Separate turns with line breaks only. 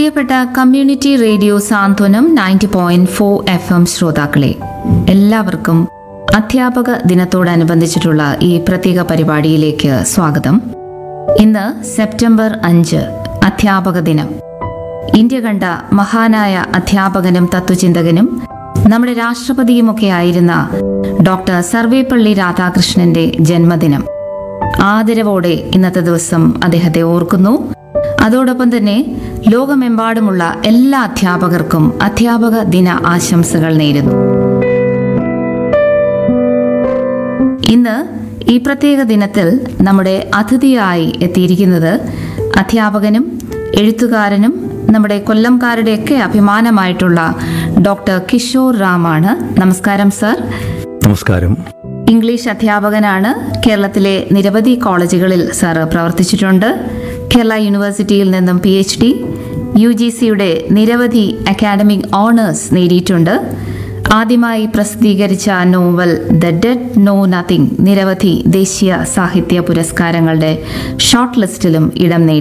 പ്രിയപ്പെട്ട community radio Santhwanam ninety point four F M ശ്രോതാക്കളെ എല്ലാവർക്കും അധ്യാപക ദിനത്തോടനുബന്ധിച്ചിട്ടുള്ള ഈ പ്രത്യേക പരിപാടിയിലേക്ക് സ്വാഗതം ഇന്ന് സെപ്റ്റംബർ അഞ്ച് അധ്യാപക ദിനം ഇന്ത്യ കണ്ട മഹാനായ അധ്യാപകനും തത്വചിന്തകനും നമ്മുടെ രാഷ്ട്രപതിയുമൊക്കെ ആയിരുന്ന ഡോക്ടർ സർവേപ്പള്ളി രാധാകൃഷ്ണന്റെ ജന്മദിനം ആദരവോടെ ഇന്നത്തെ ദിവസം അദ്ദേഹത്തെ ഓർക്കുന്നു അതോടൊപ്പം തന്നെ ലോകമെമ്പാടുമുള്ള എല്ലാ അധ്യാപകർക്കും അധ്യാപക ദിന ആശംസകൾ നേരുന്നു ഇന്ന് ഈ പ്രത്യേക ദിനത്തിൽ നമ്മുടെ അതിഥിയായി എത്തിയിരിക്കുന്നത് അധ്യാപകനും എഴുത്തുകാരനും നമ്മുടെ കൊല്ലംകാരുടെയൊക്കെ അഭിമാനമായിട്ടുള്ള ഡോക്ടർ കിഷോർ റാമാണ് നമസ്കാരം സർ
നമസ്കാരം
ഇംഗ്ലീഷ് അധ്യാപകനാണ് കേരളത്തിലെ നിരവധി കോളേജുകളിൽ സാർ പ്രവർത്തിച്ചിട്ടുണ്ട് കേരള യൂണിവേഴ്സിറ്റിയിൽ നിന്നും P H D U G സിയുടെ നിരവധി അക്കാഡമിക് ഓണേഴ്സ് നേടിയിട്ടുണ്ട് ആദ്യമായി പ്രസിദ്ധീകരിച്ച novel the dead know nothing നിരവധി ദേശീയ സാഹിത്യ പുരസ്കാരങ്ങളുടെ ഷോർട്ട് ലിസ്റ്റിലും ഇടം നേടി